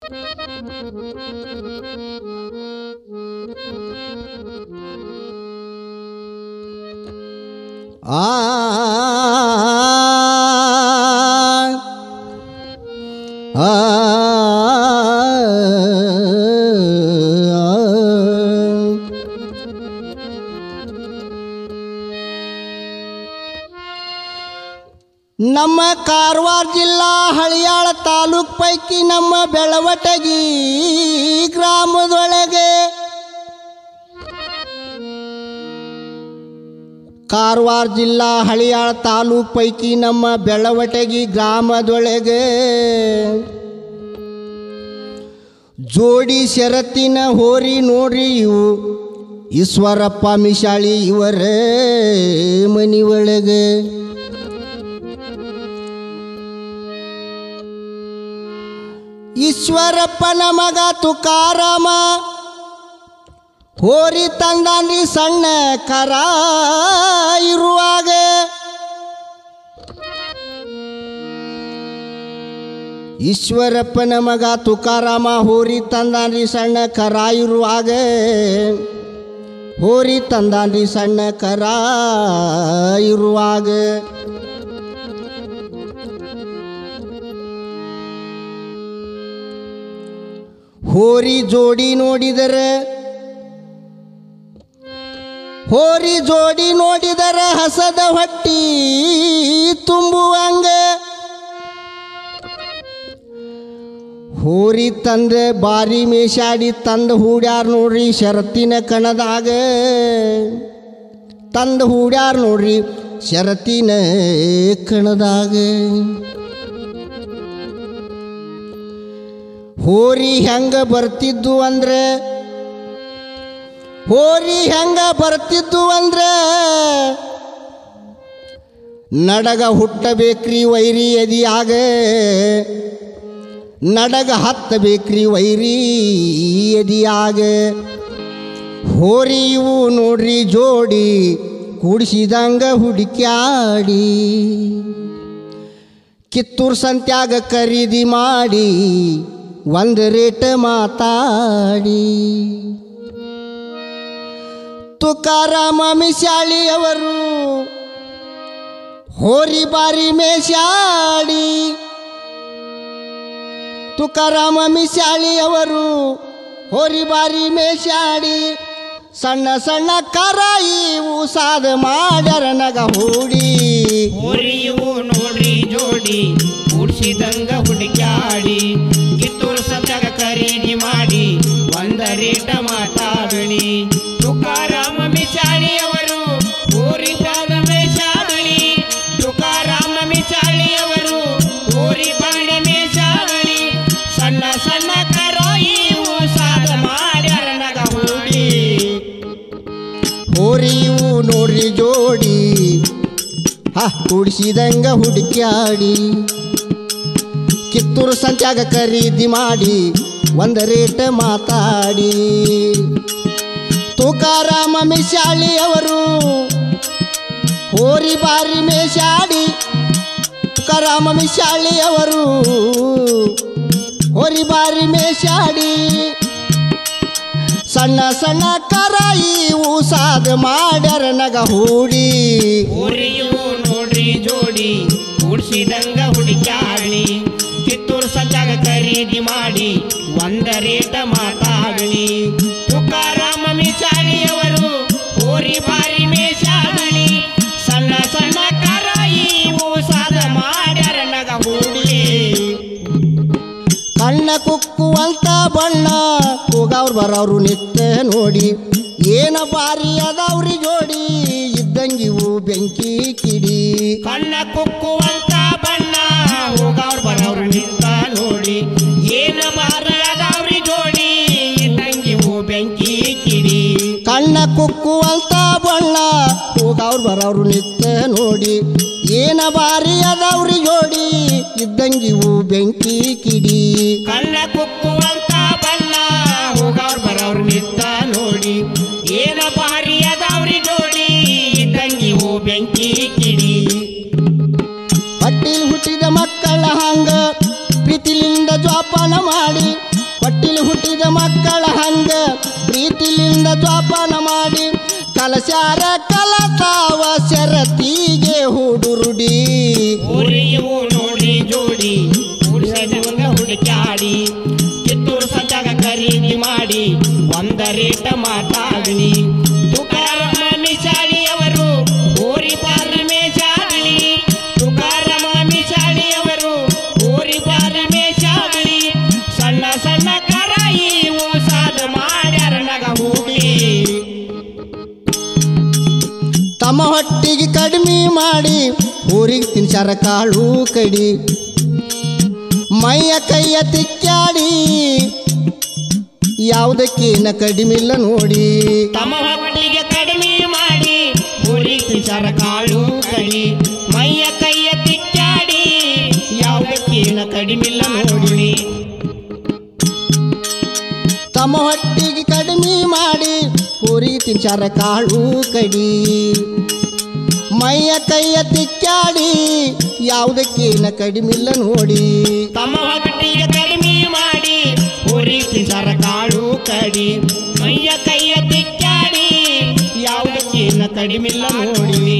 ಆ ಆ ನಮ್ಮ ಕಾರವಾರ ಜಿಲ್ಲಾ ಹಳಿಯಾಳ ತಾಲೂಕ್ ಪೈಕಿ ನಮ್ಮ ಬೆಳವಟಗಿ ಗ್ರಾಮದೊಳಗೆ ಕಾರವಾರ ಜಿಲ್ಲಾ ಹಳಿಯಾಳ ತಾಲೂಕ್ ಪೈಕಿ ನಮ್ಮ ಬೆಳವಟಗಿ ಗ್ರಾಮದೊಳಗೆ ಜೋಡಿ ಶರತ್ತಿನ ಹೋರಿ ನೋಡ್ರಿ ಇವು ಈಶ್ವರಪ್ಪ ಮಿಶಾಳಿ ಇವರ ಮನಿ ಒಳಗೆ ಈಶ್ವರಪ್ಪನ ಮಗ ತುಕಾರಾಮ ಹೋರಿ ತಂದಾನ್ರಿ ಸಣ್ಣ ಕರ ಇರುವಾಗ ಈಶ್ವರಪ್ಪನ ಮಗ ತುಕಾರಾಮ ಹೋರಿ ತಂದಾನ್ರಿ ಸಣ್ಣ ಕರ ಇರುವಾಗ ಹೋರಿ ತಂದಾನ್ರಿ ಸಣ್ಣ ಕರ ಇರುವಾಗ ಹೋರಿ ಜೋಡಿ ನೋಡಿದರೆ ಹೋರಿ ಜೋಡಿ ನೋಡಿದರೆ ಹಸದ ಹೊಟ್ಟಿ ತುಂಬುವಂಗ ಹೋರಿ ತಂದೆ ಬಾರಿ ಮೇಷಾಡಿ ತಂದ ಹೂಡ್ಯಾರ ನೋಡ್ರಿ ಶರತ್ತಿನ ಕಣದಾಗ ತಂದ ಹೂಡ್ಯಾರ ನೋಡ್ರಿ ಶರತ್ತಿನ ಕಣದಾಗ ಹೋರಿ ಹೆಂಗ ಬರ್ತಿದ್ದು ಅಂದ್ರೆ ಹೋರಿ ಹೆಂಗ ಬರ್ತಿದ್ದು ಅಂದ್ರೆ ನಡಗ ಹುಟ್ಟಬೇಕ್ರಿ ವೈರಿ ಎದಿಯಾಗ ನಡಗ ಹತ್ತಬೇಕ್ರಿ ವೈರಿ ಎದಿಯಾಗ ಹೋರಿ ಇವು ನೋಡ್ರಿ ಜೋಡಿ ಕೂಡಿಸಿದಂಗ ಹುಡುಕ್ಯಾಡಿ ಕಿತ್ತೂರು ಸಂತ್ಯಾಗ ಖರೀದಿ ಮಾಡಿ ಒಂದು ರೇಟ್ ಮಾತಾಡಿ ತುಕಾರಾಮ ಮಿಶಾಳಿಯವರು ಹೋರಿ ಬಾರಿ ಮೇಷಾಡಿ ತುಕಾರಾಮ ಮಿಶಾಳಿಯವರು ಹೋರಿ ಬಾರಿ ಮೇಷಾಡಿ ಸಣ್ಣ ಸಣ್ಣ ಕರಾಯಿ ಉಸಾದ ಮಾಡ್ಯಾರ ನಗ ಹೂಡಿ ಹೋರಿಯು ನೋಡ್ರಿ ಜೋಡಿ ಕೂಡ್ಸಿದಂಗ ಹುಡುಕ್ಯಾಡಿ ಕಿತ್ತೂರು ಸತ್ಯಾಗ ಖರೀದಿ ಮಾಡಿ ಒಂದ ರೇಟ ಮಾತಾಡಣಿ ತುಕಾರಾಮ ಮಿಚಾಳಿ ಅವರು ಊರಿ ಪಾದ ಮೇಷಾಡಣಿ ತುಕಾರಾಮ ಮಿಚಾಳಿ ಅವರು ಊರಿ ಬಾಣಿ ಮೇಷಾಡಣಿ ಸಣ್ಣ ಸಣ್ಣ ಕರಾಯಿ ಸಾದ ಮಾಡ್ಯಾರ ನಗ ಹೂಡಿ ಹೋರಿಯು ನೋಡ್ರಿ ಜೋಡಿ ಹ ಕೂಡಿಸಿದಂಗ ಹುಡುಕ್ಯಾಡಿ ಕಿತ್ತೂರು ಸಂತ್ಯಾಗ ಖರೀದಿ ಮಾಡಿ ಒಂದ ರೇಟ್ ಮಾತಾಡಿ ತುಕಾರಾಮ ಮಿಶಾಳಿ ಅವರು ಹೋರಿ ಬಾರಿ ಮೇಷಾಡಿ ತುಕಾರಾಮ ಮಿಶಾಳಿ ಅವರು ಹೋರಿ ಬಾರಿ ಮೇಷಾಡಿ ಸಣ್ಣ ಸಣ್ಣ ಕರಾಯಿ ಉಸಾದ ಮಾಡ್ಯಾರ ನಗ ಹೂಡಿ ಊರಿಯು ನೋಡ್ರಿ ಜೋಡಿ ಕೂಡ್ಸಿದಂಗ ಹುಡುಕ್ಯಾಡಿ ಕಿತ್ತೂರು ಸಜ್ಜಾಗ ಖರೀದಿ ಮಾಡಿ ಒಂದ ರೇಟ ಮಾತಾಡಣಿ ತುಕಾರಾಮ ಮಿಚಾಳಿಯವರು ಊರಿ ಬಾರಿ ಮೇಷಾಡಣಿ ಸಣ್ಣ ಸಣ್ಣ ಕರಾಯಿ ಊಸಾದ ಮಾಡ್ಯಾರ ನಗ ಹೂಡಿ ಕಣ್ಣ ಕುಕ್ಕುವಂತ ಬಣ್ಣ ಹೋಗವ್ರು ಬರೋರು ನಿತ್ಯ ನೋಡಿ ಏನ ಬಾರಿ ಅದಾವ್ರಿ ಜೋಡಿ ಇದ್ದಂಗಿವು ಬೆಂಕಿ ಕಿಡಿ ಕಣ್ಣ ಕುಕ್ಕುವಂತ ಬಣ್ಣ ಹೋಗವ್ರ ಬರೋರು ನಿಂತ ನೋಡಿ ಏನ ಬಾರಿ ಅದಾವ್ರಿ ಜೋಡಿ ತಂಗಿವು ಬೆಂಕಿ ಕಿಡಿ ಕಣ್ಣ ಕುಕ್ಕುವಂತ ಬಣ್ಣ ಹೋಗವ್ರು ಬರೋರು ನಿತ್ಯ ನೋಡಿ ಏನ ಬಾರಿ ಅದಾವ್ರಿ ಜೋಡಿ ಇದ್ದಂಗಿವು ಬೆಂಕಿ ಕಿಡಿ ಕಣ್ಣ ಕುಕ್ಕುವಂತ ಬಣ್ಣ ಹೋಗವ್ರ ಬರೋರು ನಿಂತ ನೋಡಿ ಏನ ಬಾರಿ ಅದಾವ್ರಿ ಜೋಡಿ ತಂಗಿವು ಬೆಂಕಿ ಕಿಡಿ ಹೊಟ್ಟಿಲ್ ಹುಟ್ಟಿದ ಮಕ್ಕಳ ಹಂಗ ಪ್ರೀತಿಲಿಂದ ಜೋಪಾನ ಮಾಡಿ ಹುಟ್ಟಿದ ಮಕ್ಕಳ ಹಂಗ ಪ್ರೀತಿಲಿಂದ ದ್ವಾಪನ ಮಾಡಿ ಕಲಸ್ಯಾರ ಕಲತಾವ ಶರತಿಗೆ ಹುಡುರುಡಿ ಊರಿಯು ನೋಡಿ ಜೋಡಿ ಉಳಿಸದಂಗ ಹುಡುಕಾಡಿ ಕಿತ್ತೂರು ಸಜ್ಜಾಗ ಖರೀದಿ ಮಾಡಿ ಒಂದ ರೇಟ ಮಾತಾಡಲಿ ತುಕಾರಮ್ಮ ಮಿಸಾಳಿಯವರು ಊರಿ ಪಾರಮೇಶಾಗಲಿ ತುಕಾರಮ್ಮ ಮಿಸಾಳಿಯವರು ಊರಿ ಪಾರಮೇಶಾಗಲಿ ಸಣ್ಣ ಸಣ್ಣ ಕರಾಯಿ ಸಾದ ಮಾಡ್ಯಾರ ನಗ ಹೂಗ್ಲಿ ತಮ್ಮ ಹೊಟ್ಟಿಗೆ ಕಡಿಮೆ ಮಾಡಿ ಊರಿಗೆ ತಿನ್ಸಾರ ಕಾಳು ಕಡಿ ಮೈಯ ಕೈಯ ತಿಕ್ಕಾಡಿ ಯಾವುದಕ್ಕೇನ ಕಡಿಮಿಲ್ಲ ನೋಡಿ ತಮ್ಮ ಹೊಟ್ಟಿಗೆ ಕಡಿಮೆ ಮಾಡಿ ಊರಿಗೆ ತಿಸರ ಕಾಳು ಕಡಿ ಮೈಯ ಕೈಯ ತಿಕ್ಕಾಡಿ ಯಾವುದಕ್ಕೇನ ಕಡಿಮಿಲ್ಲ ನೋಡಿ ತಮ್ಮ ಹೊಟ್ಟಿಗೆ ಕಡಿಮೆ ಮಾಡಿ ಊರಿಗೆ ತಿನ್ಸಾರ ಕಾಳು ಕಡಿ ಮೈಯ ಕೈಯ ತಿಕ್ಕಾಡಿ ಯಾವುದಕ್ಕೇನ ಕಡಿಮಿಲ್ಲ ನೋಡಿ ತಮ್ಮ ಹೊಟ್ಟಿಗೆ ಕಡಿಮೆ ಮಾಡಿ ಊರಿಗೆ ತಿಸರ ಕಾಳು ಕಡಿ ಮೈಯ ಕೈಯ ತಿಕ್ಕಾಡಿ ಯಾವುದಕ್ಕೇನ ಕಡಿಮಿಲ್ಲ ನೋಡಿ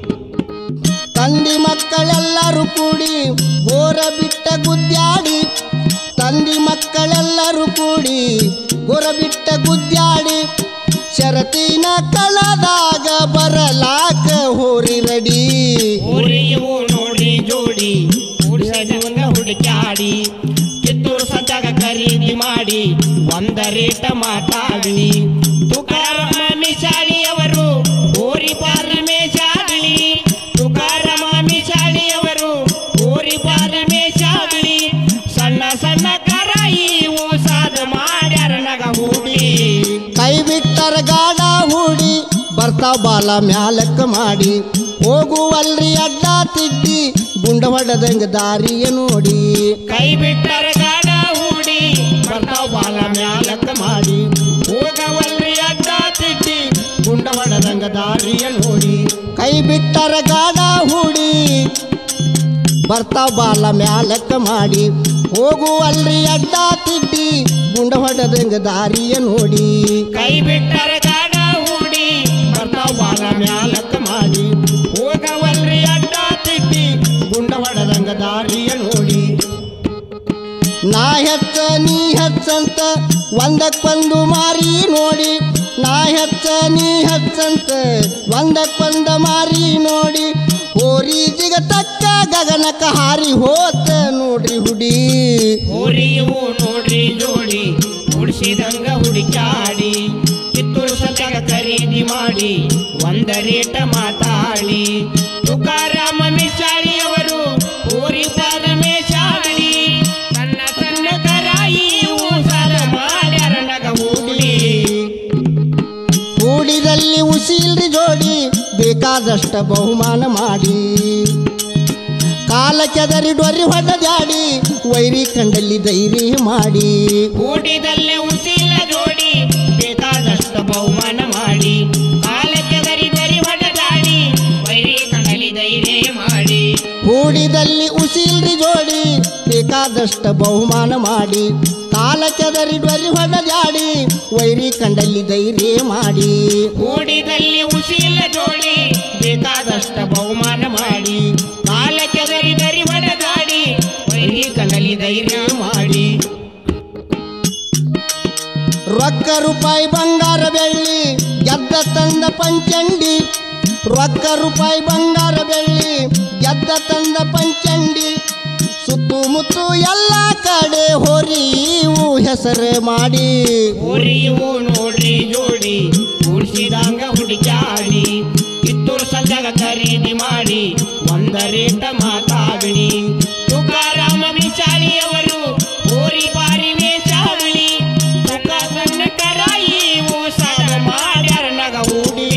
ತಂದಿ ಮಕ್ಕಳೆಲ್ಲರೂ ಕೂಡಿ ಗೋರ ಬಿಟ್ಟ ಗುದ್ಯಾಡಿ ತಂದಿ ಮಕ್ಕಳೆಲ್ಲರೂ ಕೂಡಿ ಗೋರ ಬಿಟ್ಟ ಗುದ್ಯಾಡಿ ಶರತಿನ ಕಳದಾಗ ಬರಲಾಕ ಹೋರಿ ರಡಿ ಊರಿಯು ನೋಡಿ ಜೋಡಿ ಉಡಿಸದಂಗ ಹುಡುಕಾಡಿ ಕಿತ್ತೂರು ಸಜ್ಜಾಗ ಖರೀದಿ ಮಾಡಿ ಒಂದ ರೇಟ ಮಾತಾಡಲಿ ತುಕಾರಮ್ಮ ಮಿಸಾಳಿಯವರು ಊರಿ ಪಾರಮೇಶಾಗಲಿ ತುಕಾರಮ್ಮ ಮಿಸಾಳಿಯವರು ಊರಿ ಪಾರಮೇಶಾಗಲಿ ಸಣ್ಣ ಸಣ್ಣ ಕರಾಯಿ ಸಾದ ಮಾಡ್ಯಾರ ನಗ ಹೂಗ್ಲಿ ಕೈ ಬಿಟ್ಟರ ಗಾಡ ಹೂಡಿ ಬರ್ತಾವ ಬಾಲ ಮ್ಯಾಲಕ್ಕ ಮಾಡಿ ಹೋಗುವಲ್ರಿ ಅಡ್ಡ ತಿಡ್ಡಿ ಗುಂಡ ಹೊಡೆದಂಗ ದಾರಿಯ ನೋಡಿ ಕೈ ಬಿಟ್ಟರ ಗಾಡ ಹೂಡಿ ಬರ್ತಾವ ಬಾಲ ಮ್ಯಾಲಕ್ಕ ಮಾಡಿ ಹೋಗವಲ್ರಿ ಅಡ್ಡ ತಿಡ್ಡಿ ಗುಂಡ ಹೊಡೆದಂಗ ದಾರಿಯ ನೋಡಿ ಕೈ ಬಿಟ್ಟರ ಗಾಡ ಹೂಡಿ ಬರ್ತಾವ ಬಾಲ ಮ್ಯಾಲಕ್ಕ ಮಾಡಿ ಹೋಗುವಲ್ರಿ ಅಡ್ಡ ತಿಡ್ಡಿ ಗುಂಡ ಹೊಡೆದಂಗ ದಾರಿಯ ನೋಡಿ ಕೈ ಬಿಟ್ಟರ ಗಾಡ ಹೂಡಿ ಬರ್ತಾವ ಬಾಲ ಮ್ಯಾಲಕ್ಕ ಮಾಡಿ ಹೋಗವಲ್ರಿ ಅಡ್ಡ ತಿಡ್ಡಿ ಗುಂಡ ಹೊಡೆದಂಗ ದಾರಿಯ ನೋಡಿ ನಾ ಹೆಚ್ಚ ನೀ ಹೆಚ್ಚಂತ ಒಂದಕ್ಕೊಂದು ಮಾರಿ ನೋಡಿ ನಾ ಹೆಚ್ಚ ನೀ ಹೆಚ್ಚಂತ ಒಂದಕ್ಕೊಂದ ಮಾರಿ ನೋಡಿ ಹೋರಿ ಜಿಗ ತಕ್ಕ ಗಗನಕ್ಕ ಹಾರಿ ಹೋತ ನೋಡ್ರಿ ಹುಡಿ ಊರಿಯು ನೋಡ್ರಿ ಜೋಡಿ ಉಡಿಸಿದಂಗ ಹುಡುಕಾಡಿ ಕಿತ್ತೂರು ಸತ್ಯಾಗ ಖರೀದಿ ಮಾಡಿ ಒಂದ ರೇಟ ಮಾತಾಡಿ ತುಕಾರಾಮ ಮಿಸಾಳಿಯವರು ಊರಿ ಪರಮೇಶಾಗಲಿ ಸಣ್ಣ ಸಣ್ಣ ಕರಾಯಿ ಸಾಲ ಮಾಡ್ಯಾರ ನಗ ಹೂಗ್ಲಿ ಕೂಡಿದಲ್ಲಿ ಉಸಿಲ್ರಿ ಜೋಡಿ ಬೇಕಾದಷ್ಟ ಬಹುಮಾನ ಮಾಡಿ ಕಾಲ ಕೆದರಿ ಡೊರಿ ಹೊಡೆದಾಡಿ ವೈರಿ ಕಂಡಲ್ಲಿ ಧೈರ್ಯ ಮಾಡಿ ಕೂಡಿದಲ್ಲೇ ಉಸಿಲ ಜೋಡಿ ಬೇಕಾದಷ್ಟು ಬಹುಮಾನ ಮಾಡಿ ಕಾಲಕ್ಕೆ ದರಿ ದರಿ ಹೊಡೆದಾಡಿ ವೈರಿ ಕಡಲಿ ಧೈರ್ಯ ಮಾಡಿ ಕೂಡಿದಲ್ಲಿ ಉಸಿಲ್ರಿ ಜೋಡಿ ಬೇಕಾದಷ್ಟ ಬಹುಮಾನ ಮಾಡಿ ಕಾಲ ಕೆದರಿ ಡೊರಿ ಹೊಡೆದಾಡಿ ವೈರಿ ಕಂಡಲ್ಲಿ ಧೈರ್ಯ ಮಾಡಿ ಕೂಡಿದಲ್ಲಿ ಉಸಿಲ ಜೋಡಿ ಬೇಕಾದಷ್ಟು ಬಹುಮಾನ ಮಾಡಿ ಕಾಲಕ್ಕೆ ದರಿ ದರಿ ಹೊಡೆದಾಡಿ ವೈರಿ ಕಡಲಿ ಧೈರ್ಯ ಮಾಡಿ ರೊಕ್ಕ ರೂಪಾಯಿ ಬಂಗಾರ ಬೆಳ್ಳಿ ಗೆದ್ದ ತಂದ ಪಂಚಂಡಿ ರೊಕ್ಕ ರೂಪಾಯಿ ಬಂಗಾರ ಬೆಳ್ಳಿ ಗೆದ್ದ ತಂದ ಪಂಚಂಡಿ ಸುತ್ತಮುತ್ತು ಎಲ್ಲ ಕಡೆ ಹೊರಿವು ಹೆಸರು ಮಾಡಿ ಊರಿಯು ನೋಡ್ರಿ ಜೋಡಿ ಉಳಿಸಿದಂಗ ಹುಡುಕಾಡಿ ಕಿತ್ತೂರು ಸಂಜಾಗ ಖರೀದಿ ಮಾಡಿ ಒಂದ ರೇಟ ಮಾತಾಡಲಿ ತುಕಾರಾಮ ವಿಚಾರಿಯವರು ಊರಿ ಬಾರಿ ವೇಷಾವಳಿ ಸುಖ ಸಣ್ಣ ಕರಾಯಿ ಸಾಲ ಮಾಡ್ಯಾರ ನಗ ಹೂಡಿ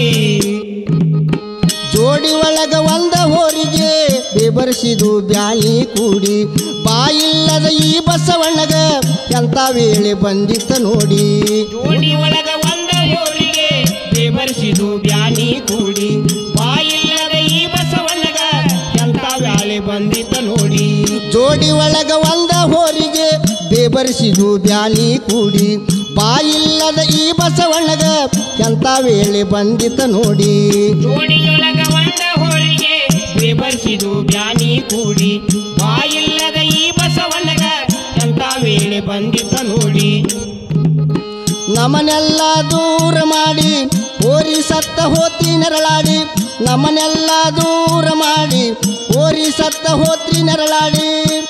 ಜೋಡಿ ಒಳಗ ಒಂದ ಹೋರಿಗೆ ಬೆಬರಿಸಿದು ಬ್ಯಾನಿ ಕೂಡಿ ಬಾಯಿಲ್ಲದ ಈ ಬಸವಣ್ಣಗ ಎಂತ ವೇಳೆ ಬಂದಿತ್ತ ನೋಡಿ ಜೋಡಿ ಒಳಗ ಒಂದ ಹೋರಿಗೆ ಬೇಬರಿಸಿದು ಬ್ಯಾನಿ ಕೂಡಿ ಬಾಯಿಲ್ಲದ ಈ ಬಸವಣ್ಣಗ ಎಂತ ವ್ಯಾಳೆ ಬಂದಿತ ನೋಡಿ ಜೋಡಿ ಒಳಗ ಒಂದ ಹೋರಿಗೆ ಬೇಬ ಬೇಬರಿಸಿದು ಬ್ಯಾನಿ ಕೂಡಿ ಬಾಯಿಲ್ಲದ ಈ ಬಸವಣ್ಣಗ ಎಂತ ವೇಳೆ ಬಂದಿತ ನೋಡಿ ಜೋಡಿಯೊಳಗ ಒಂದ ಹೋರಿಗೆ ಬೇಬರ್ಸಿದು ಬ್ಯಾನಿ ಕೂಡಿ ಬಾಯಿಲ್ಲದ ಈ ಬಸವಣ್ಣಗ ಎಂತ ವೇಳೆ ಬಂದಿತ ನೋಡಿ ನಮನೆಲ್ಲ ದೂರ ಮಾಡಿ ಓರಿ ಸತ್ತ ಹೋತಿ ನೆರಳಾಡಿ ನಮನೆಲ್ಲ ದೂರ ಮಾಡಿ ಓರಿ ಸತ್ತ ಹೋತ್ರಿ ನೆರಳಾಡಿ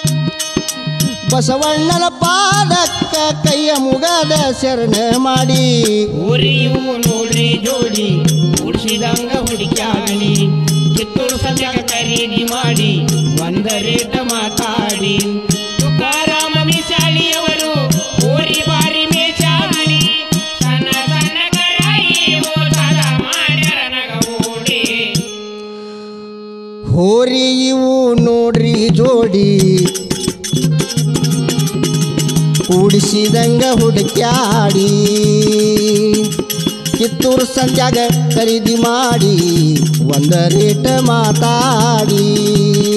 ಬಸವಣ್ಣನ ಪಾದಕ್ಕ ಕೈಯ ಮುಗದ ಶರಣ ಮಾಡಿ ಊರಿಯು ನೋಡ್ರಿ ಜೋಡಿ ಉಡ್ಸಿದಂಗ ಹುಡುಕ್ಯಾಡಿ ಕಿತ್ತೂರು ಸಂಜಾಗ ಖರೀದಿ ಮಾಡಿ ಒಂದ ರೇಟ ಮಾತಾಡಿ ತುಕಾರಾಮ ಮಿಸಾಳಿಯವರು ಓರಿ ಬಾರಿ ಮೇಚಾಡಿ ಸಣ್ಣ ಸಣ್ಣ ಕರಾಯಿ ಓದಾದ ಮಾಡ್ಯಾರ ನಗ ಓಡಿ ಹೋರಿ ಇವು ನೋಡ್ರಿ ಜೋಡಿ ಕೂಡಿಸಿದಂಗ ಹುಡುಕ್ಯಾಡಿ ಕಿತ್ತೂರು ಸಂಜಾಗ ಖರೀದಿ ಮಾಡಿ ಒಂದ ರೇಟ್ ಮಾತಾಡಿ